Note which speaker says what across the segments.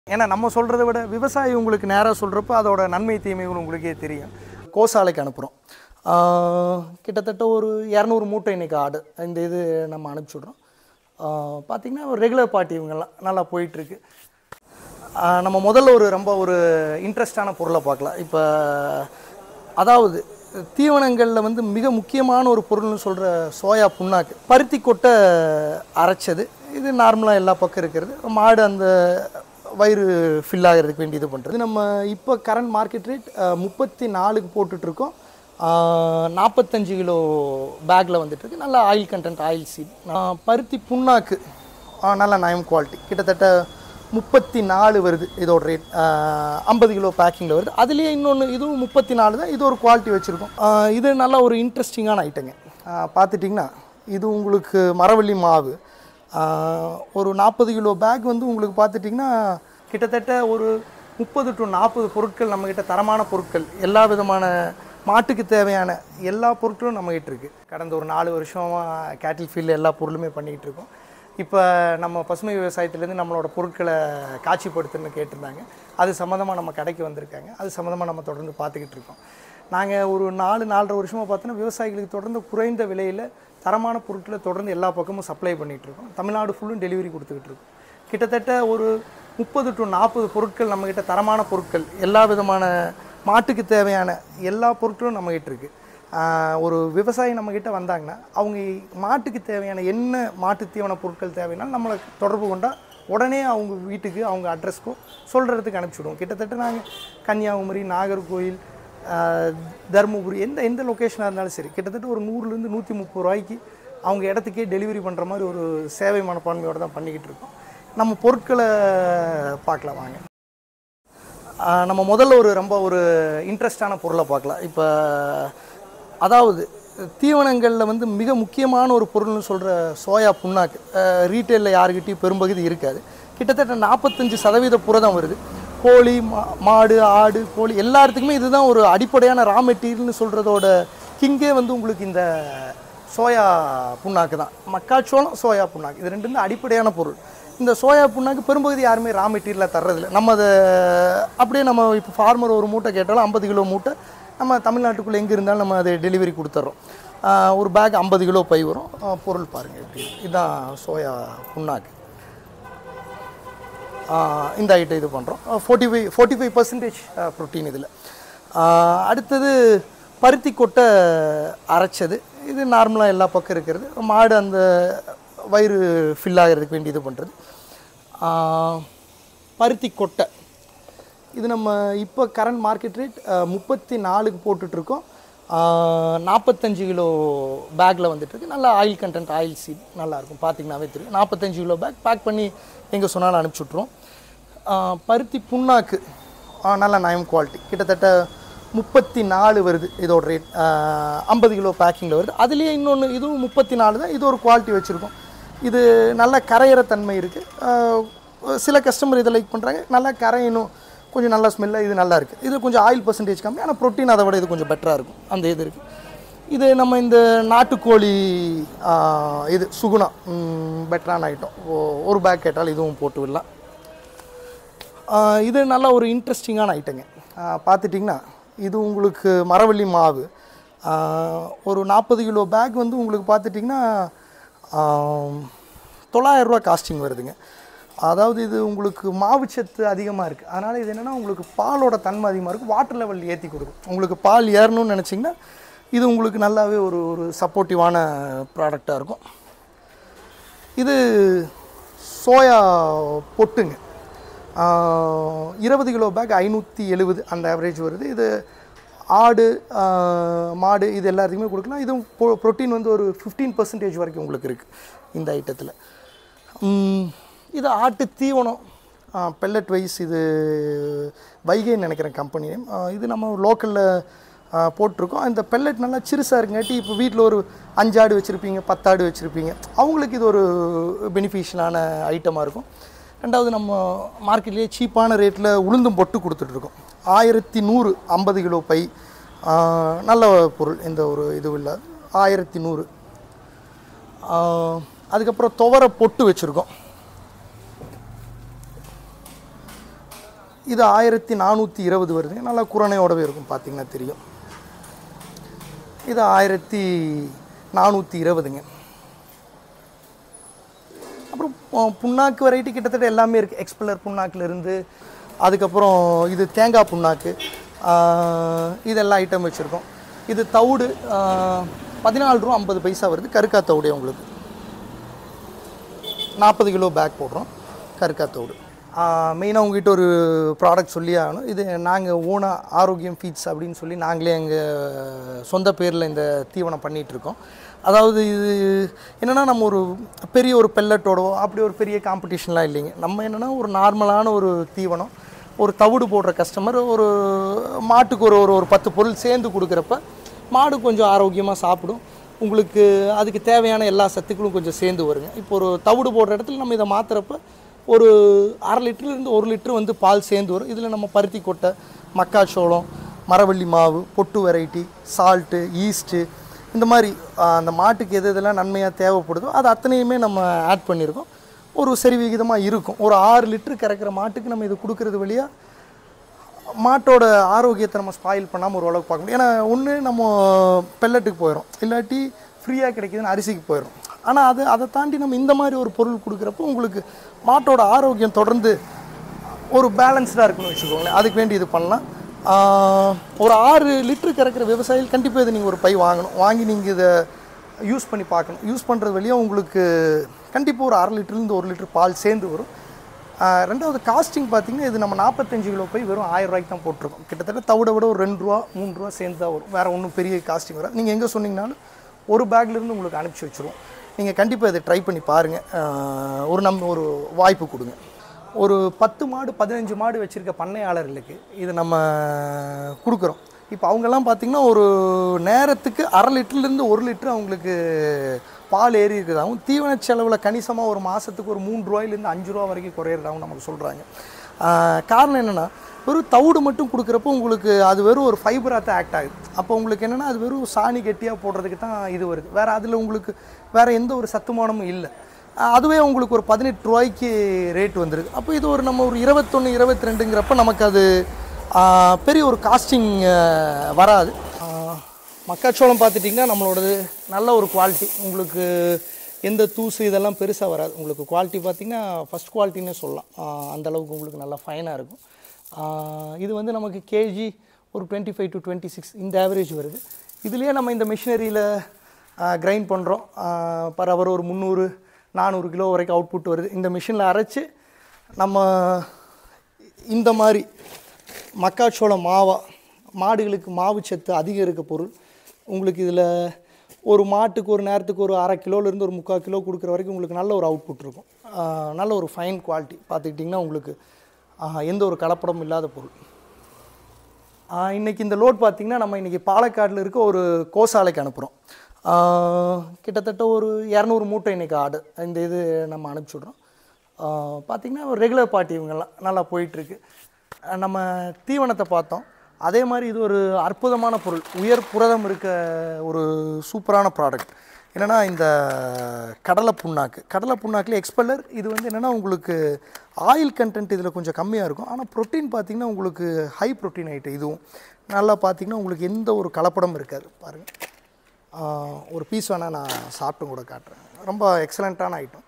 Speaker 1: ஏன்னா நம்ம சொல்கிறத விட விவசாயி உங்களுக்கு நேராக சொல்கிறப்ப அதோட நன்மை தீமைகள் உங்களுக்கே தெரியும் கோசாலைக்கு அனுப்புகிறோம் கிட்டத்தட்ட ஒரு இரநூறு மூட்டை இன்னைக்கு ஆடு இந்த இது நம்ம அனுப்பிச்சுட்றோம் பார்த்திங்கன்னா ஒரு ரெகுலர் பார்ட்டி இவங்கெல்லாம் நல்லா போயிட்டுருக்கு நம்ம முதல்ல ஒரு ரொம்ப ஒரு இன்ட்ரெஸ்டான பொருளை பார்க்கலாம் இப்போ அதாவது தீவனங்களில் வந்து மிக முக்கியமான ஒரு பொருள்னு சொல்கிற சோயா புண்ணாக்கு பருத்தி கொட்டை அரைச்சது இது நார்மலாக எல்லா பக்கம் இருக்கிறது மாடு அந்த வயிறு ஃபில் ஆகிறதுக்கு வேண்டி இது பண்ணுறது நம்ம இப்போ கரண்ட் மார்க்கெட் ரேட் முப்பத்தி நாலுக்கு போட்டுட்ருக்கோம் நாற்பத்தஞ்சு கிலோ பேக்கில் வந்துட்டுருக்கு நல்ல ஆயில் கண்டென்ட் ஆயில் சீட் பருத்தி புண்ணாக்கு ஆ, நல்ல நயம் குவாலிட்டி கிட்டத்தட்ட முப்பத்தி நாலு வருது இதோட ரேட் ஐம்பது கிலோ பேக்கிங்கில் வருது அதுலேயே இன்னொன்று இதுவும் முப்பத்தி நாலு தான் இது ஒரு குவாலிட்டி வச்சுருக்கோம் இது நல்ல ஒரு இன்ட்ரெஸ்டிங்கான ஐட்டங்க பார்த்துட்டிங்கன்னா இது உங்களுக்கு மரவள்ளி மாவு ஆ, ஒரு நாற்பது கிலோ பேக் வந்து உங்களுக்கு பார்த்துட்டிங்கன்னா கிட்டத்தட்ட ஒரு முப்பது டு நாற்பது பொருட்கள் நம்மக்கிட்ட தரமான பொருட்கள் எல்லா விதமான மாட்டுக்கு தேவையான எல்லா பொருட்களும் நம்மகிட்ட இருக்குது கடந்த ஒரு நாலு வருஷமாக கேட்டில் ஃபீல்டு எல்லா பொருளுமே பண்ணிகிட்டு இருக்கோம் இப்போ நம்ம பசுமை விவசாயத்துலேருந்து நம்மளோட பொருட்களை காட்சிப்படுத்துன்னு கேட்டிருந்தாங்க அது சம்மந்தமாக நம்ம கடைக்கு வந்திருக்காங்க அது சம்மந்தமாக நம்ம தொடர்ந்து பார்த்துக்கிட்டு இருக்கோம் நாங்கள் ஒரு நாலு நாலரை வருஷமாக பார்த்தோன்னா விவசாயிகளுக்கு தொடர்ந்து குறைந்த விலையில் தரமான பொருட்களை தொடர்ந்து எல்லா பக்கமும் சப்ளை பண்ணிகிட்டு இருக்கோம் தமிழ்நாடு ஃபுல்லும் டெலிவரி கொடுத்துக்கிட்டு இருக்கோம் கிட்டத்தட்ட ஒரு முப்பது டு நாற்பது பொருட்கள் நம்மக்கிட்ட தரமான பொருட்கள் எல்லா விதமான மாட்டுக்கு தேவையான எல்லா பொருட்களும் நம்மகிட்ட இருக்குது ஆஹ் ஒரு விவசாயி நம்மக்கிட்ட வந்தாங்கன்னா அவங்க மாட்டுக்கு தேவையான என்ன மாட்டு தீவன பொருட்கள் தேவைனாலும் நம்மளை தொடர்பு கொண்டால் உடனே அவங்க வீட்டுக்கு அவங்க அட்ரஸ்க்கோ சொல்கிறதுக்கு அனுப்பிச்சிடுவோம் கிட்டத்தட்ட நாங்கள் கன்னியாகுமரி நாகர்கோயில் ஆஹ் தருமபுரி எந்த எந்த லொக்கேஷனாக இருந்தாலும் சரி கிட்டத்தட்ட ஒரு நூறுலேருந்து நூற்றி முப்பது ரூபாய்க்கு அவங்க இடத்துக்கே டெலிவரி பண்ணுற மாதிரி ஒரு சேவை மனப்பான்மையோடு தான் பண்ணிக்கிட்டு இருக்கோம் நம்ம பொருட்களை பார்க்கலாம் வாங்க ஆஹ் நம்ம முதல்ல ஒரு ரொம்ப ஒரு இன்ட்ரெஸ்டான பொருளை பார்க்கலாம் இப்போ அதாவது தீவனங்களில் வந்து மிக முக்கியமான ஒரு பொருள்னு சொல்கிற சோயா புண்ணாக்கு ரீட்டெயிலில் யாருக்கிட்டையும் பெரும்பகுதி இருக்காது கிட்டத்தட்ட நாற்பத்தஞ்சு சதவீத புரதம் வருது கோழி மா மாடு ஆடு கோழி எல்லாத்துக்குமே இதுதான் ஒரு அடிப்படையான ரா மெட்டீரியல்னு சொல்கிறதோட கிங்கே வந்து உங்களுக்கு இந்த சோயா புண்ணாக்கு தான் மக்காச்சோளம் சோயா புண்ணாக்கு இது ரெண்டும் தான் அடிப்படையான பொருள் இந்த சோயா புண்ணாக்கு பெரும்பகுதி யாருமே ரா மெட்டீரியலாக தர்றதில்ல நம்ம அதை அப்படியே நம்ம இப்போ ஃபார்மர் ஒரு மூட்டை கேட்டாலும் ஐம்பது கிலோ மூட்டை நம்ம தமிழ்நாட்டுக்குள்ளே எங்கே இருந்தாலும் நம்ம அதை டெலிவரி கொடுத்துட்றோம் ஆஹ் ஒரு பேக் ஐம்பது கிலோ பை வரும் ஆஹ் பொருள் பாருங்கள் எப்படி இதுதான் சோயா புண்ணாக்கு ஆஹ் இந்த ஐட்டம் இது பண்ணுறோம் forty five forty five percentage protein இதில் அடுத்தது பருத்தி கொட்டை அரைச்சது இது நார்மலாக எல்லா பக்கம் இருக்கிறது மாடு அந்த வயிறு ஃபில் ஆகிறதுக்கு வேண்டி இது பண்ணுறது பருத்தி கொட்டை இது நம்ம இப்போ கரண்ட் மார்க்கெட் ரேட் முப்பத்தி நாலுக்கு போட்டுட்ருக்கோம் நாற்பத்தஞ்சு கிலோ பேக்கில் வந்துட்டுருக்கு நல்ல ஆயில் கண்டென்ட் ஆயில் சீட் நல்லாயிருக்கும் பார்த்தீங்கன்னாவே தெரியும் நாற்பத்தஞ்சு கிலோ பேக் பேக் பண்ணி எங்கே சொன்னாலும் அனுப்பிச்சி விட்ருவோம் ஆஹ் பருத்தி புண்ணாக்கு ஆஹ் நல்ல நயம் குவாலிட்டி கிட்டத்தட்ட முப்பத்தி நாலு வருது இதோட ரேட் ஐம்பது கிலோ பேக்கிங்கில் வருது அதுலேயே இன்னொன்று இதுவும் முப்பத்தி நாலு தான் இது ஒரு குவாலிட்டி வச்சுருக்கோம் இது நல்ல கரையிற தன்மை இருக்குது சில கஸ்டமர் இதை லைக் பண்ணுறாங்க நல்லா கரையணும் கொஞ்சம் நல்லா ஸ்மெல்லாக இது நல்லா இருக்குது இது கொஞ்சம் ஆயில் பர்சன்டேஜ் கம்மி ஆனால் ப்ரோட்டீன் அதை விட இது கொஞ்சம் பெட்டராக இருக்கும் அந்த இது இருக்குது இது நம்ம இந்த நாட்டுக்கோழி ஆ, இது சுகுணா பெட்டரான ஐட்டம் ஒரு பேக் கேட்டால் இதுவும் போட்டு விடலாம் ஆ, இது நல்ல ஒரு இன்ட்ரெஸ்டிங்கான ஐட்டங்க பார்த்துட்டிங்கன்னா இது உங்களுக்கு மரவள்ளி மாவு ஆ, ஒரு நாற்பது கிலோ பேக் வந்து உங்களுக்கு பார்த்துட்டிங்கன்னா தொள்ளாயிரரூவா காஸ்டிங் வருதுங்க அதாவது இது உங்களுக்கு மாவுச்சத்து அதிகமாக இருக்குது அதனால் இது என்னென்னா உங்களுக்கு பாலோட தன்மை அதிகமாக இருக்கும் வாட்டர் லெவல் ஏற்றி கொடுக்கும் உங்களுக்கு பால் ஏறணும்னு நினச்சிங்கன்னா இது உங்களுக்கு நல்லாவே ஒரு ஒரு சப்போர்ட்டிவான ப்ராடக்டாக இருக்கும் இது சோயா பொட்டுங்க இருபது கிலோ பேக் ஐநூற்றி எழுபது அந்த ஆவரேஜ் வருது இது ஆடு ஆஹ், மாடு இது எல்லாத்துக்குமே கொடுக்கலாம் இதுவும் ப்ரோட்டீன் வந்து ஒரு ஃபிஃப்டீன் பர்சன்டேஜ் வரைக்கும் உங்களுக்கு இருக்குது இந்த ஐட்டத்தில் இது ஆட்டு தீவனம் பெல்லட் வைஸ் இது வைகைன்னு நினைக்கிறேன் கம்பெனி நேம் இது நம்ம லோக்கலில் போட்டிருக்கோம் இந்த பெல்லட் நல்லா சிறுசாக இருக்குங்காட்டி இப்போ வீட்டில் ஒரு அஞ்சாடு வச்சுருப்பீங்க பத்தாடு வச்சுருப்பீங்க அவங்களுக்கு இது ஒரு பெனிஃபிஷியலான ஐட்டமாக இருக்கும் ரெண்டாவது நம்ம மார்க்கெட்லேயே சீப்பான ரேட்டில் உளுந்தும் பொட்டு கொடுத்துட்ருக்கோம் ஆயிரத்தி நூறு ஐம்பது கிலோ பை ஆ, நல்ல பொருள் எந்த ஒரு இதுவும் இல்லை ஆயிரத்தி நூறு ஆ, அதுக்கப்புறம் துவர பொட்டு வச்சுருக்கோம் இது ஆயிரத்தி நானூற்றி இருபது வருதுங்க நல்லா குரணையோடவே இருக்கும் பார்த்தீங்கன்னா தெரியும் இது ஆயிரத்தி நானூற்றி இருபதுங்க அப்புறம் பு- புண்ணாக்கு வெரைட்டி கிட்டத்தட்ட எல்லாமே இருக்குது எக்ஸ்பெல்லர் புண்ணாக்குல இருந்து அதுக்கப்புறம் இது தேங்காய் புண்ணாக்கு ஆஹ், இதெல்லாம் ஐட்டம் வச்சுருக்கோம் இது தவிடு ஆஹ், பதினாலு ரூபா ஐம்பது பைசா வருது கருக்கா தவிடு உங்களுக்கு நாற்பது கிலோ பேக் போடுறோம் கருக்கா தவிடு மெயினாக உங்ககிட்ட ஒரு ப்ராடக்ட் சொல்லி ஆகணும் இது நாங்கள் ஓனாக ஆரோக்கியம் ஃபீட்ஸ் அப்படின்னு சொல்லி நாங்களே எங்கள் சொந்த பேரில் இந்த தீவனம் பண்ணிகிட்டு இருக்கோம் அதாவது இது என்னென்னா நம்ம ஒரு பெரிய ஒரு பெல்லட்டோடோ அப்படி ஒரு பெரிய காம்படிஷன்லாம் இல்லைங்க நம்ம என்னென்னா ஒரு நார்மலான ஒரு தீவனம் ஒரு தவிடு போடுற கஸ்டமர் ஒரு மாட்டுக்கு ஒரு ஒரு ஒரு பத்து பொருள் சேர்ந்து கொடுக்குறப்ப மாடு கொஞ்சம் ஆரோக்கியமாக சாப்பிடும் உங்களுக்கு அதுக்கு தேவையான எல்லா சத்துக்களும் கொஞ்சம் சேர்ந்து வருங்க இப்போ ஒரு தவிடு போடுற இடத்துல நம்ம இதை மாற்றுறப்ப ஒரு அரை லிட்டர்லேருந்து ஒரு லிட்டர் வந்து பால் சேர்ந்து வரும் இதில் நம்ம பருத்தி கொட்டை மக்காச்சோளம் மரவள்ளி மாவு பொட்டு வெரைட்டி சால்ட்டு ஈஸ்ட்டு இந்த மாதிரி ஆஹ், அந்த மாட்டுக்கு எது எதெல்லாம் நன்மையாக தேவைப்படுதோ அது அத்தனையுமே நம்ம ஆட் பண்ணியிருக்கோம் ஒரு சரி விகிதமாக இருக்கும் ஒரு ஆறு லிட்டர் கறக்கிற மாட்டுக்கு நம்ம இது கொடுக்கறது வழியாக மாட்டோட ஆரோக்கியத்தை நம்ம ஸ்பாயில் பண்ணாமல் ஒரு அளவுக்கு பார்க்க முடியும் ஏன்னா ஒன்று நம்ம பெல்லட்டுக்கு போயிடும் இல்லாட்டி ஃப்ரீயாக கிடைக்குதுன்னு அரிசிக்கு போயிடும் ஆனால் அது அதை தாண்டி நம்ம இந்த மாதிரி ஒரு பொருள் கொடுக்குறப்போ உங்களுக்கு மாட்டோட ஆரோக்கியம் தொடர்ந்து ஒரு பேலன்ஸ்டாக இருக்குன்னு வச்சுக்கோங்களேன் அதுக்கு வேண்டி இது பண்ணலாம் ஆஹ், ஒரு ஆறு லிட்டரு கறக்கிற விவசாயிகள் கண்டிப்பாக இதை நீங்கள் ஒரு பை வாங்கணும் வாங்கி நீங்கள் இதை யூஸ் பண்ணி பார்க்கணும் யூஸ் பண்ணுறது வழியாக உங்களுக்கு கண்டிப்பாக ஒரு அரை லிட்டர்லேருந்து ஒரு லிட்டர் பால் சேர்ந்து வரும் ஆஹ் ரெண்டாவது காஸ்டிங் பார்த்தீங்கன்னா இது நம்ம நாற்பத்தஞ்சு கிலோ போய் வெறும் ஆயிரம் ரூபாய்க்கு தான் போட்டிருக்கோம் கிட்டத்தட்ட தவிட விட ஒரு ரெண்டு ரூபா மூணு ரூபா சேர்ந்து தான் வரும் வேறு ஒன்றும் பெரிய காஸ்டிங் வராது நீங்கள் எங்கே சொன்னீங்கனாலும் ஒரு பேக்லேருந்து உங்களுக்கு அனுப்பிச்சி வச்சுருவோம் நீங்கள் கண்டிப்பாக இதை ட்ரை பண்ணி பாருங்கள் ஒரு நம் ஒரு வாய்ப்பு கொடுங்க ஒரு பத்து மாடு பதினஞ்சு மாடு வச்சுருக்க பண்ணையாளர்களுக்கு இது நம்ம கொடுக்குறோம் இப்போ அவங்கெல்லாம் பார்த்திங்கன்னா ஒரு நேரத்துக்கு அரை லிட்டர்லேருந்து ஒரு லிட்டர் அவங்களுக்கு பால் ஏறி இருக்கிறதாகவும் தீவன செலவில் கணிசமாக ஒரு மாதத்துக்கு ஒரு மூணு ரூபாயிலேருந்து அஞ்சு ரூபா வரைக்கும் குறையிறதாகவும் நமக்கு சொல்கிறாங்க காரணம் என்னென்னா வெறும் தவிடு மட்டும் கொடுக்குறப்போ உங்களுக்கு அது வெறும் ஒரு ஃபைபராக தான் ஆக்ட் ஆகுது அப்போ உங்களுக்கு என்னென்னா அது வெறும் சாணி கெட்டியாக போடுறதுக்கு தான் இது வருது வேறு அதில் உங்களுக்கு வேறு எந்த ஒரு சத்துமானமும் இல்லை ஆஹ் அதுவே உங்களுக்கு ஒரு பதினெட்டு ரூபாய்க்கு ரேட் வந்துருக்கு அப்போ இது ஒரு நம்ம ஒரு இருபத்தொன்று இருபத்தி ரெண்டுங்கிறப்ப நமக்கு அது ஆஹ் பெரிய ஒரு காஸ்டிங் வராது ஆஹ் மக்காச்சோளம் பார்த்துட்டிங்கன்னா நம்மளோடது நல்ல ஒரு குவாலிட்டி உங்களுக்கு எந்த தூசு இதெல்லாம் பெருசாக வராது உங்களுக்கு குவாலிட்டி பார்த்திங்கன்னா ஃபஸ்ட் குவாலிட்டின்னே சொல்லலாம் ஆஹ் அந்த அளவுக்கு உங்களுக்கு நல்லா ஃபைனாக இருக்கும் ஆஹ் இது வந்து நமக்கு கேஜி ஒரு twenty five to twenty six இந்த ஆவரேஜ் வருது இதுலேயே நம்ம இந்த மிஷினரியில் கிரைண்ட் பண்ணுறோம் பர் ஹவர் ஒரு முந்நூறு நானூறு கிலோ வரைக்கும் அவுட்புட் வருது இந்த மிஷினில் அரைச்சி நம்ம இந்த மாதிரி மக்காச்சோளம் மாவா மாடுகளுக்கு மாவு சத்து அதிகம் இருக்க பொருள் உங்களுக்கு இதில் ஒரு மாட்டுக்கு ஒரு நேரத்துக்கு ஒரு அரை கிலோலேருந்து ஒரு முக்கால் கிலோ கொடுக்குற வரைக்கும் உங்களுக்கு நல்ல ஒரு அவுட்புட் இருக்கும் ஆஹ் நல்ல ஒரு ஃபைன் குவாலிட்டி பார்த்துக்கிட்டிங்கன்னா உங்களுக்கு ஆஹ் எந்த ஒரு கலப்படமும் இல்லாத பொருள் ஆஹ் இன்னைக்கு இந்த லோட் பார்த்தீங்கன்னா நம்ம இன்னைக்கு பாலக்காடில் இருக்க ஒரு கோசாலைக்கு அனுப்புகிறோம் கிட்டத்தட்ட ஒரு இரநூறு மூட்டை இன்னைக்கு ஆடு இந்த இது நம்ம அனுப்பிச்சி விட்றோம் பார்த்திங்கன்னா ஒரு ரெகுலர் பார்ட்டி இவங்கெல்லாம் நல்லா போயிட்டுருக்கு நம்ம தீவனத்தை பார்த்தோம் அதே மாதிரி இது ஒரு அற்புதமான பொருள் உயர் புரதம் இருக்க ஒரு சூப்பரான ப்ராடக்ட் என்னென்னா இந்த கடலை புண்ணாக்கு கடலை புண்ணாக்கில் எக்ஸ்பெல்லர் இது வந்து என்னென்னா உங்களுக்கு ஆயில் கண்டென்ட் இதில் கொஞ்சம் கம்மியாக இருக்கும் ஆனால் ப்ரோட்டீன் பார்த்தீங்கன்னா உங்களுக்கு ஹை ப்ரோட்டீன் ஐட்டம் இதுவும் நல்லா பார்த்தீங்கன்னா உங்களுக்கு எந்த ஒரு கலப்படமும் இருக்காது பாருங்கள் ஒரு பீஸ் வேணால் நான் சாப்பிட்டும் கூட காட்டுறேன் ரொம்ப எக்ஸலண்ட்டான ஐட்டம்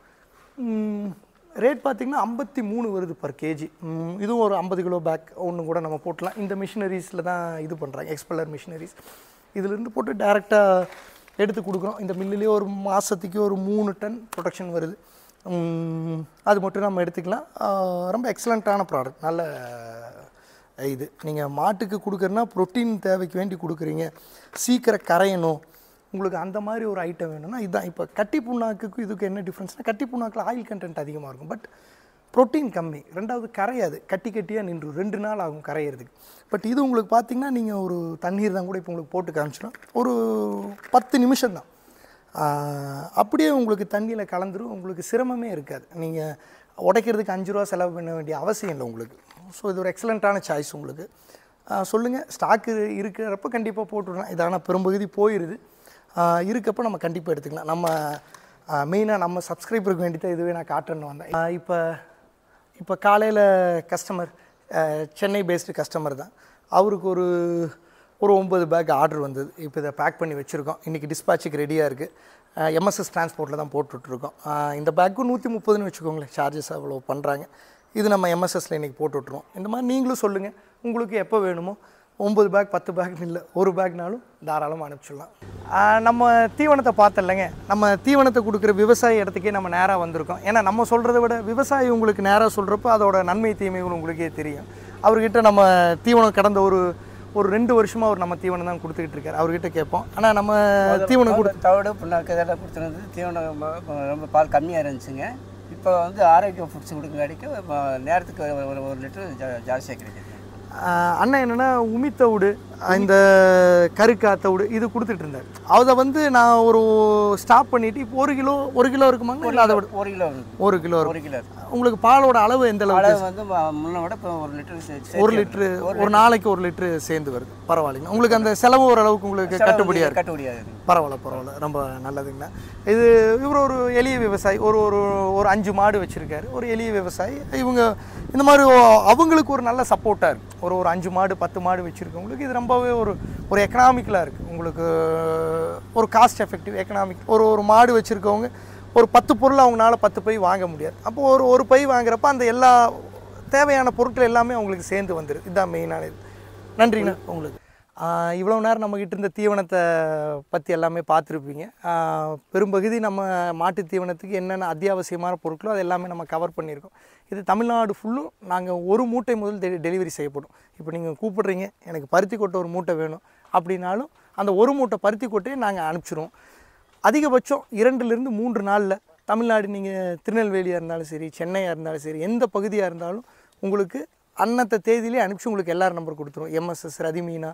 Speaker 1: ரேட் பார்த்தீங்கன்னா ஐம்பத்தி மூணு வருது பர் கேஜி இதுவும் ஒரு ஐம்பது கிலோ பேக் ஒன்று கூட நம்ம போட்டலாம் இந்த மிஷினரிஸில் தான் இது பண்ணுறாங்க எக்ஸ்பெல்லர் மிஷினரிஸ் இதிலிருந்து போட்டு டேரெக்டாக எடுத்து கொடுக்குறோம் இந்த மில்லுலேயே ஒரு மாதத்துக்கு ஒரு மூணு டன் ப்ரொடக்ஷன் வருது உம், அது மட்டும் நம்ம எடுத்துக்கலாம் ஆஹ் ரொம்ப எக்ஸலண்ட்டான ப்ராடக்ட் நல்ல இது நீங்கள் மாட்டுக்கு கொடுக்குறனா ப்ரோட்டீன் தேவைக்கு வேண்டி கொடுக்குறீங்க சீக்கிரம் கரையணும் உங்களுக்கு அந்த மாதிரி ஒரு ஐட்டம் வேணும்னா இதுதான் இப்போ கட்டி புண்ணாக்குக்கு இதுக்கு என்ன டிஃப்ரென்ஸ்னால் கட்டி புண்ணாக்கில் ஆயில் கண்டென்ட் அதிகமாக இருக்கும் பட் புரோட்டீன் கம்மி ரெண்டாவது கரையாது கட்டி கட்டியாக நின்று ரெண்டு நாள் ஆகும் கரையிறதுக்கு பட் இது உங்களுக்கு பார்த்தீங்கன்னா நீங்கள் ஒரு தண்ணீர் தான் கூட இப்போ உங்களுக்கு போட்டு காமிச்சிடும் ஒரு பத்து நிமிஷம் தான் அப்படியே உங்களுக்கு தண்ணியில் கலந்துரும் உங்களுக்கு சிரமமே இருக்காது நீங்கள் உடைக்கிறதுக்கு அஞ்சு ரூபா செலவு பண்ண வேண்டிய அவசியம் இல்லை உங்களுக்கு ஸோ இது ஒரு எக்ஸலண்ட்டான சாய்ஸ் உங்களுக்கு சொல்லுங்கள் ஸ்டாக்கு இருக்கிறப்ப கண்டிப்பாக போட்டுடலாம் இது ஆனால் பெரும்பகுதி போயிடுது ஆஹ் இருக்கப்போ நம்ம கண்டிப்பாக எடுத்துக்கலாம் நம்ம மெயினாக நம்ம சப்ஸ்கிரைபருக்கு வேண்டி தான் இதுவே நான் காட்டணும்னு வந்தேன் இப்போ இப்போ காலையில் கஸ்டமர் அஹ், சென்னை பேஸ்டு கஸ்டமர் தான் அவருக்கு ஒரு ஒரு ஒம்பது பேக் ஆர்டர் வந்தது இப்போ இதை பேக் பண்ணி வச்சுருக்கோம் இன்றைக்கி டிஸ்பேச்சுக்கு ரெடியாக இருக்குது எம்எஸ்எஸ் டிரான்ஸ்போர்ட்டில் தான் போட்டுட்ருக்கோம் இந்த பேக்கு நூற்றி முப்பதுன்னு வச்சுக்கோங்களேன் சார்ஜஸ் அவ்வளோ பண்ணுறாங்க இது நம்ம எம்எஸ்எஸ்ல இன்றைக்கி போட்டு விட்ருவோம் இந்த மாதிரி நீங்களும் சொல்லுங்கள் உங்களுக்கு எப்போ வேணுமோ ஒம்பது பேக் பத்து பேக் இல்லை ஒரு பேக்னாலும் தாராளமாக அனுப்பிச்சிடலாம் ஆஹ் நம்ம தீவனத்தை பார்த்தல்லங்க நம்ம தீவனத்தை கொடுக்குற விவசாய இடத்துக்கே நம்ம நேராக வந்திருக்கோம் ஏன்னா நம்ம சொல்கிறத விட விவசாயி உங்களுக்கு நேராக சொல்கிறப்ப அதோட நன்மை தீமைகள் உங்களுக்கே தெரியும் அவர்கிட்ட நம்ம தீவனம் கடந்த ஒரு ஒரு ரெண்டு வருஷமாக அவர் நம்ம தீவனம் தான் கொடுத்துக்கிட்டு இருக்காரு அவர்கிட்ட கேட்போம் ஆனால் நம்ம தீவனம் கொடு
Speaker 2: தவிடு புண்ணாக்கு இதெல்லாம் கொடுத்துருந்து தீவனம் ரொம்ப ரொம்ப பால் கம்மியாக இருந்துச்சுங்க இப்போ வந்து ஆரோக்கிய ஃபுட்ஸ் கொடுக்கங்காடிக்கு இப்போ நேரத்துக்கு ஒரு- ஒரு ஒரு லிட்டர் ஜா ஜாஸ்தியாக கிடைக்குது
Speaker 1: ஆஹ் அண்ணன் என்னென்னா உமித்தவுடு இந்த கருக்கா தவிடு இது கொடுத்துட்டு இருந்தார் அதை வந்து நான் ஒரு ஸ்டாப் பண்ணிட்டு இப்போ ஒரு கிலோ ஒரு கிலோ இருக்குமாங்க இல்லை அதை விட
Speaker 2: ஒரு கிலோ இருக்கு.
Speaker 1: ஒரு கிலோ இருக்கும்
Speaker 2: ஒரு கிலோ இருக்கு.
Speaker 1: உங்களுக்கு பாலோட அளவு எந்த அளவுக்கு
Speaker 2: அளவு வந்து ம- முன்ன விட இப்போ ஒரு லிட்டர் சே- சேர்த்து
Speaker 1: ஒரு லிட்ரு ஒரு நாளைக்கு ஒரு லிட்ரு சேர்ந்து வருது பரவாயில்லைங்க உங்களுக்கு அந்த செலவு ஓரளவுக்கு உங்களுக்கு
Speaker 2: செலவு
Speaker 1: கட்டுப்படியாக இருக்கு
Speaker 2: கட்டுப்படியாக இருக்கு
Speaker 1: பரவாயில்ல பரவாயில்ல ரொம்ப நல்லதுங்கண்ணா இது இவர் ஒரு எளிய விவசாயி ஒரு ஒரு ஒரு அஞ்சு மாடு வச்சுருக்காரு ஒரு எளிய விவசாயி இவங்க இந்த மாதிரி ஓ- அவங்களுக்கு ஒரு நல்ல சப்போர்ட்டாக இருக்குது ஒரு ஒரு அஞ்சு மாடு பத்து மாடு வச்சுருக்கவங்களுக்கு இது ரொம்பவே ஒரு ஒரு எக்கனாமிக்கலாக இருக்குது உங்களுக்கு ஒரு காஸ்ட் எஃபெக்டிவ் எக்கனாமிக் ஒரு ஒரு மாடு வச்சுருக்கவங்க ஒரு பத்து பொருள் அவங்களால பத்து பை வாங்க முடியாது அப்போ ஒரு ஒரு பை வாங்குறப்ப அந்த எல்லா தேவையான பொருட்கள் எல்லாமே அவங்களுக்கு சேர்ந்து வந்துடுது இதுதான் மெயினான இது நன்றிண்ணா உங்களுக்கு ஆஹ் இவ்வளவு நேரம் நம்மக்கிட்ட இருந்த தீவனத்தை பற்றி எல்லாமே பார்த்துருப்பீங்க ஆஹ் பெரும்பகுதி நம்ம மாட்டு தீவனத்துக்கு என்னென்ன அத்தியாவசியமான பொருட்களோ அது எல்லாமே நம்ம கவர் பண்ணியிருக்கோம் இது தமிழ்நாடு ஃபுல்லும் நாங்கள் ஒரு மூட்டை முதல் டெ டெலிவரி செய்யப்படும் இப்போ நீங்கள் கூப்பிடுறீங்க எனக்கு பருத்தி கொட்டை ஒரு மூட்டை வேணும் அப்படின்னாலும் அந்த ஒரு மூட்டை பருத்தி கொட்டையை நாங்கள் அனுப்பிச்சிடுவோம் அதிகபட்சம் இரண்டுலேருந்து மூன்று நாளில் தமிழ்நாடு நீங்கள் திருநெல்வேலியாக இருந்தாலும் சரி சென்னையாக இருந்தாலும் சரி எந்த பகுதியாக இருந்தாலும் உங்களுக்கு அன்னத்த தேதியிலே அனுப்பிச்சு உங்களுக்கு எல்லார் நம்பர் கொடுத்துருவோம் எம்எஸ்எஸ் ரதிமீனா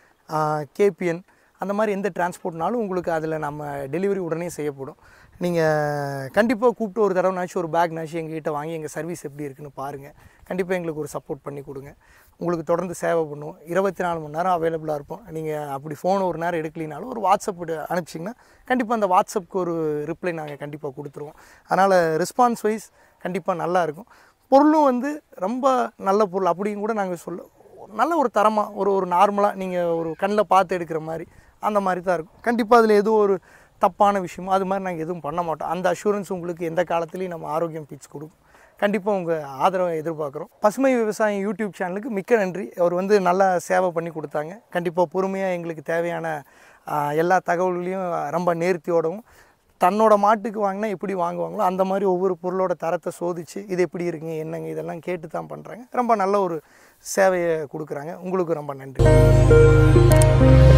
Speaker 1: கேபிஎன் அந்த மாதிரி எந்த டிரான்ஸ்போர்ட்னாலும் உங்களுக்கு அதில் நம்ம டெலிவரி உடனே செய்யப்படும் நீங்கள் கண்டிப்பாக கூப்பிட்டு ஒரு தடவைனாச்சும் ஒரு பேக்னாச்சும் எங்ககிட்ட வாங்கி எங்கள் சர்வீஸ் எப்படி இருக்குன்னு பாருங்கள் கண்டிப்பாக எங்களுக்கு ஒரு சப்போர்ட் பண்ணி கொடுங்க உங்களுக்கு தொடர்ந்து சேவை பண்ணுவோம் இருபத்தி நாலு மணி நேரம் அவைலபிளாக இருப்போம் நீங்கள் அப்படி ஃபோன் ஒரு நேரம் எடுக்கலினாலும் ஒரு வாட்ஸ்அப் அனுப்பிச்சிங்கன்னா கண்டிப்பாக அந்த வாட்ஸ்அப்புக்கு ஒரு ரிப்ளை நாங்கள் கண்டிப்பாக கொடுத்துருவோம் அதனால் ரெஸ்பான்ஸ் வைஸ் கண்டிப்பாக நல்லா இருக்கும் பொருளும் வந்து ரொம்ப நல்ல பொருள் அப்படின்னு கூட நாங்கள் சொல்ல நல்ல ஒரு தரமாக ஒரு ஒரு நார்மலாக நீங்கள் ஒரு கண்ணில் பார்த்து எடுக்கிற மாதிரி அந்த மாதிரி தான் இருக்கும் கண்டிப்பாக அதில் எதுவும் ஒரு தப்பான விஷயமோ அது மாதிரி நாங்கள் எதுவும் பண்ண மாட்டோம் அந்த அஷூரன்ஸ் உங்களுக்கு எந்த காலத்துலேயும் நம்ம ஆரோக்கியம் பிச் கொடுக்கும் கண்டிப்பாக உங்கள் ஆதரவை எதிர்பார்க்குறோம் பசுமை விவசாயம் யூடியூப் சேனலுக்கு மிக்க நன்றி அவர் வந்து நல்லா சேவை பண்ணி கொடுத்தாங்க கண்டிப்பாக பொறுமையாக எங்களுக்கு தேவையான ஆஹ், எல்லா தகவல்களையும் ரொம்ப நேர்த்தியோடவும் தன்னோட மாட்டுக்கு வாங்கினா எப்படி வாங்குவாங்களோ அந்த மாதிரி ஒவ்வொரு பொருளோட தரத்தை சோதித்து இது எப்படி இருக்குங்க என்னங்க இதெல்லாம் கேட்டு தான் பண்ணுறாங்க ரொம்ப நல்ல ஒரு சேவையை கொடுக்குறாங்க உங்களுக்கு ரொம்ப நன்றி